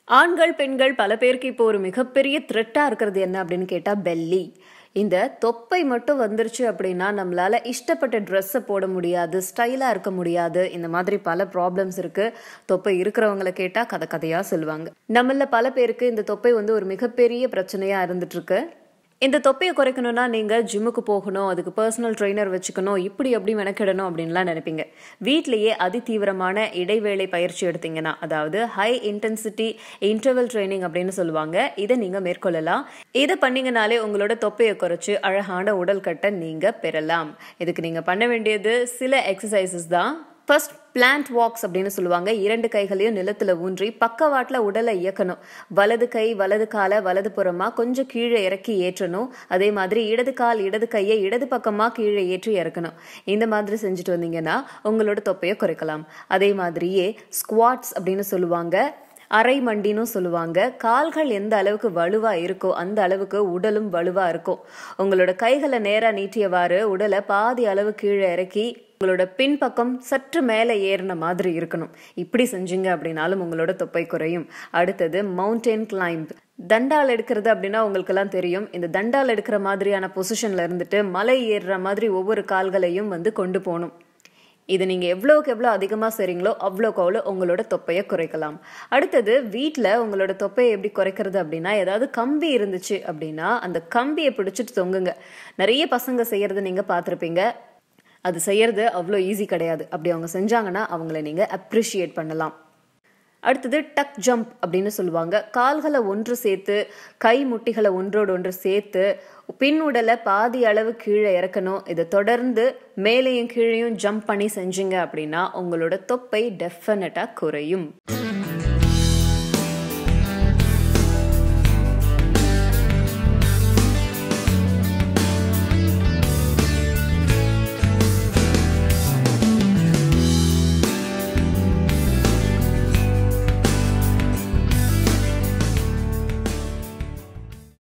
ஆண்கள் பெண்கள் பல பேருக்கு இப்போ ஒரு மிகப்பெரிய த்ரெட்டாக இருக்கிறது என்ன அப்படின்னு கேட்டால் பெல்லி இந்த தொப்பை மட்டும் வந்துருச்சு அப்படின்னா நம்மளால இஷ்டப்பட்ட ட்ரெஸ்ஸை போட முடியாது ஸ்டைலாக இருக்க முடியாது இந்த மாதிரி பல ப்ராப்ளம்ஸ் இருக்கு தொப்பை இருக்கிறவங்கள கேட்டால் கதை கதையாக சொல்லுவாங்க நம்மள பல பேருக்கு இந்த தொப்பை வந்து ஒரு மிகப்பெரிய பிரச்சனையாக இருந்துட்டு இருக்கு இந்த தொப்பையை குறைக்கணும்னா நீங்கள் ஜிம்முக்கு போகணும் அதுக்கு பர்சனல் ட்ரெயினர் வச்சுக்கணும் இப்படி எப்படி மெனக்கிடணும் அப்படின்லாம் நினைப்பீங்க வீட்லேயே அதி தீவிரமான இடைவேளை பயிற்சி எடுத்தீங்கன்னா அதாவது ஹை இன்டென்சிட்டி இன்டர்வல் ட்ரைனிங் அப்படின்னு சொல்லுவாங்க இதை நீங்கள் மேற்கொள்ளலாம் இதை பண்ணீங்கனாலே உங்களோட தொப்பையை குறைச்சு அழகான உடல் கட்டை நீங்கள் பெறலாம் இதுக்கு நீங்கள் பண்ண வேண்டியது சில எக்ஸசைசஸ் தான் ஃபர்ஸ்ட் பிளான்ட் வாக்ஸ் அப்படின்னு சொல்லுவாங்க இரண்டு கைகளையும் நிலத்துல ஊன்றி பக்கவாட்டில் உடலை இயக்கணும் வலது கை வலது காலை வலது புறமா கொஞ்சம் கீழே இறக்கி ஏற்றணும் அதே மாதிரி இடது கால் இடது கையை இடது பக்கமா கீழே ஏற்றி இறக்கணும் இந்த மாதிரி செஞ்சுட்டு வந்தீங்கன்னா உங்களோட தொப்பையை குறைக்கலாம் அதே மாதிரியே ஸ்குவாட்ஸ் அப்படின்னு சொல்லுவாங்க அரை மண்டின்னு சொல்லுவாங்க கால்கள் எந்த அளவுக்கு வலுவா இருக்கோ அந்த அளவுக்கு உடலும் வலுவா இருக்கும் உங்களோட கைகளை நேரா நீட்டியவாறு உடலை பாதி அளவு கீழே இறக்கி உங்களோட பின்பக்கம் சற்று மேலே ஏறின மாதிரி இருக்கணும் இப்படி செஞ்சீங்க அப்படின்னாலும் உங்களோட தொப்பை குறையும் அடுத்தது மவுண்டெயின் கிளைம்ப் தண்டால் எடுக்கிறது அப்படின்னா உங்களுக்கெல்லாம் தெரியும் இந்த தண்டால் எடுக்கிற மாதிரியான பொசிஷன்ல இருந்துட்டு மலை ஏறுற மாதிரி ஒவ்வொரு கால்களையும் வந்து கொண்டு போகணும் இது நீங்கள் எவ்வளோக்கு எவ்வளோ அதிகமாக செய்கிறீங்களோ அவ்வளோக்கு அவ்வளோ உங்களோட தொப்பையை குறைக்கலாம் அடுத்தது வீட்டில் உங்களோட தொப்பையை எப்படி குறைக்கிறது அப்படின்னா ஏதாவது கம்பி இருந்துச்சு அப்படின்னா அந்த கம்பியை பிடிச்சிட்டு தொங்குங்க நிறைய பசங்க செய்கிறத நீங்கள் பார்த்துருப்பீங்க அது செய்யறது அவ்வளோ ஈஸி கிடையாது அப்படி அவங்க செஞ்சாங்கன்னா அவங்கள நீங்கள் அப்ரிஷியேட் பண்ணலாம் அடுத்தது டக் ஜம்ப் அப்படின்னு சொல்லுவாங்க கால்களை ஒன்று சேர்த்து கை முட்டிகளை ஒன்றோடு ஒன்று சேர்த்து பின் உடலை பாதி அளவு கீழே இறக்கணும் இதை தொடர்ந்து மேலேயும் கீழேயும் ஜம்ப் பண்ணி செஞ்சீங்க அப்படின்னா உங்களோட தொப்பை டெஃபினட்டாக குறையும்